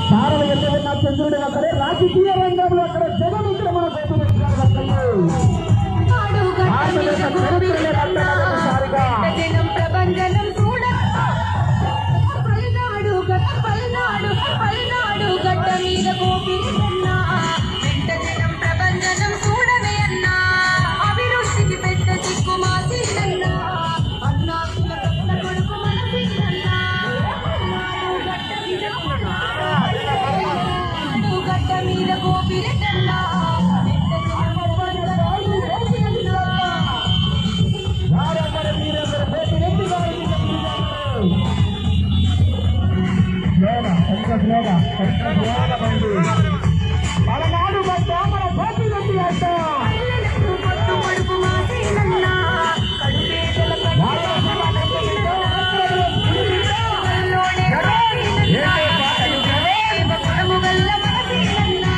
తారలు ఎన్ని ఉన్న చంద్రుడు అక్కడే రాజకీయ రంగంలో అక్కడ జగన్ ఇక్కడ మన కోసం వచ్చినారు అక్కయ్య. జనం ప్రభంజనం చూడ పల్నాడు గట్ట పల్నాడు పల్నాడు గడ్డ మీద గోపిరన్నా వెంట జనం ప్రభంజనం చూడవే అన్నా అభివృద్ధికి పెద్ద దిక్కు మా సీనన్నా అన్నా కుల కన్న కొడుకు మన సీనన్నా పల్నాడు గడ్డ మీద పల్నాడు గడ్డ మీద గోపిరన్నా వెంట జనం ప్రభంజనం చూడవే అన్నా వారందరూ మీరందరూ పోటీ రెడ్డి గారు ఇక్కడ స్లోగా, కొంచెం స్లోగా, కొంచెం స్లోగా బండి. పలనాడు గడ్డ మన పోటీ రెడ్డి అడ్డ పొట్టు పొడుపు మాసేనన్నా కడుపేదల కడుపులోనే పొడము గల్ల మాసేనన్నా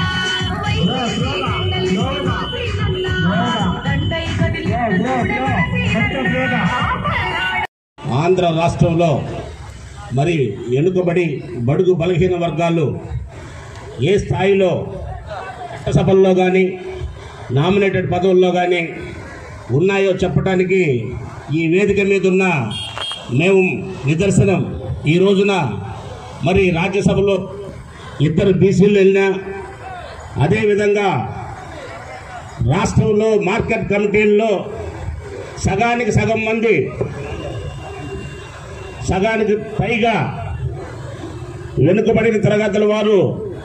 దండై కదిలి ఆంధ్ర రాష్ట్రంలో మరి వెనుకబడి బడుగు బలహీన వర్గాలు ఏ స్థాయిలో చట్టసభల్లో కానీ నామినేటెడ్ పదవుల్లో కానీ ఉన్నాయో చెప్పడానికి ఈ వేదిక మీద ఉన్న మేము నిదర్శనం ఈ రోజున మరి రాజ్యసభలో ఇద్దరు బీసీలు వెళ్ళినా అదేవిధంగా రాష్ట్రంలో మార్కెట్ కమిటీల్లో సగానికి సగం మంది సగానికి పైగా వెనుకబడిన తరగతుల వారు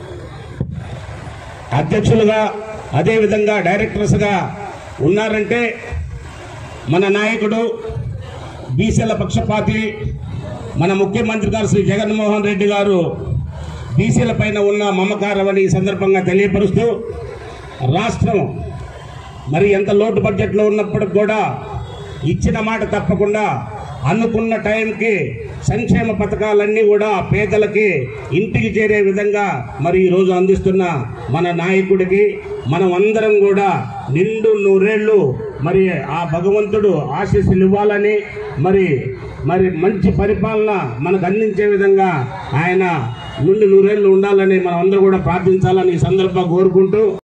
అధ్యక్షులుగా అదేవిధంగా డైరెక్టర్స్గా ఉన్నారంటే మన నాయకుడు బీసీల పక్షపాతి మన ముఖ్యమంత్రి గారు శ్రీ జగన్మోహన్ రెడ్డి గారు బీసీల పైన ఉన్న మమకారం అని ఈ సందర్భంగా తెలియపరుస్తూ రాష్ట్రం మరి ఎంత లోటు బడ్జెట్లో ఉన్నప్పటికి కూడా ఇచ్చిన మాట తప్పకుండా అనుకున్న టైంకి సంక్షేమ పథకాలన్నీ కూడా పేదలకి ఇంటికి చేరే విధంగా మరి ఈ రోజు అందిస్తున్న మన నాయకుడికి మనం అందరం కూడా నిండు నూరేళ్లు మరి ఆ భగవంతుడు ఆశీస్సులు ఇవ్వాలని మరి మరి మంచి పరిపాలన మనకు అందించే విధంగా ఆయన నుండి నూరేళ్లు ఉండాలని మనం అందరూ కూడా ప్రార్థించాలని ఈ సందర్భంగా కోరుకుంటూ